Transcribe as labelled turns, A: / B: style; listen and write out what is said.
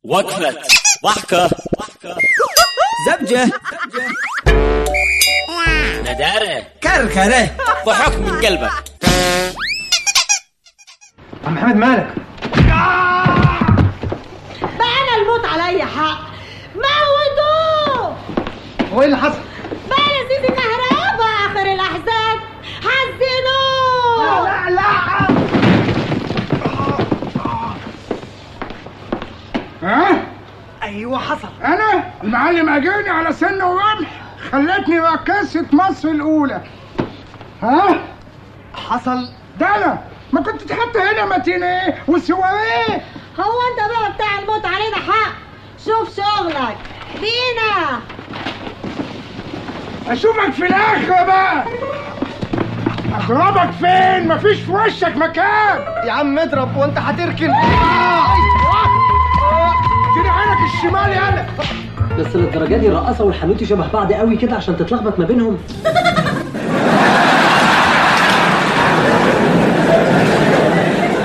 A: وقفة ضحكة
B: زبجة
A: ندارة
B: كركرة
A: ضحك من قلبك
C: عم محمد مالك
D: بقى انا الموت عليا حق موتوه
C: هو ايه اللي حصل
D: بقى يا سيدي كهربا اخر الاحزان حزنوه
C: لا لا
E: ها
C: ايوه حصل
E: انا المعلم اجاني على سن ورمح خلتني رقاصة مصر الاولى ها
C: حصل
E: ده انا ما كنت تحط هنا ماتينيه وسواريه
D: هو انت بقى بتاع الموت علينا حق شوف شغلك بينا
E: اشوفك في الاخر بقى اضربك فين مفيش في وشك مكان
C: يا عم اضرب وانت هتركن
E: اديني عينك الشمال يلا
F: بس للدرجه دي الرقاصه والحانوتي شبه بعض قوي كده عشان تتلخبط ما بينهم